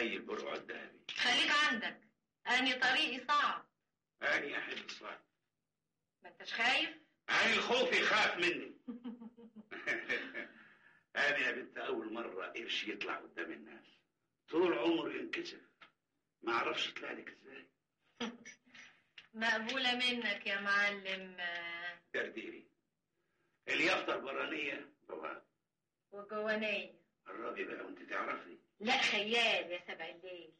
حي البرع الذهبي خليك عندك أني طريقي صعب أني أحب الصعب ما انتش خايف أني الخوف يخاف مني أنا يا بنت أول مرة قرش يطلع قدام الناس طول عمره ينكسف ما أعرفش طلع لك إزاي مقبولة منك يا معلم آه، درديري اليافطة البرانية بابا وجوانية قربي بقى وانت تعرفي لا خيال يا سبع الليل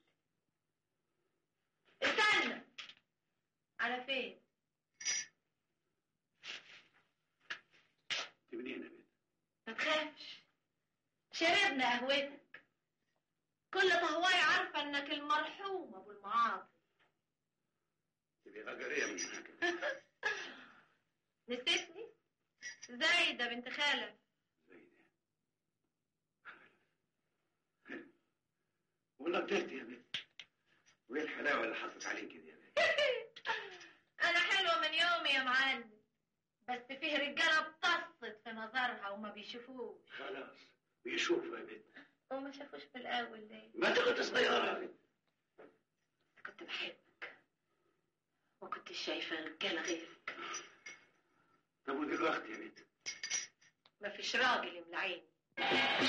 استنى على فين انت منين يا بنت ما تخافش شربنا قهوتك كل طهواي عارفة انك المرحوم ابو المعاطي تبقي غجرية من هناك نسيتني زايدة بنت خالة زي ده والله كبرت يا بنت وايه الحلاوة اللي حصلت عليك دي يا بنت انا حلوة من يومي يا معلم بس فيه رجالة بتصت في نظرها وما بيشوفوش خلاص بيشوفوا يا بنت وما شافوش في الاول ليه ما انت كنت صغيرة يا بنت كنت بحبك وكنت شايفة رجالة غيرك طب ودلوقتي يا بنت ما فيش راجل يملى عيني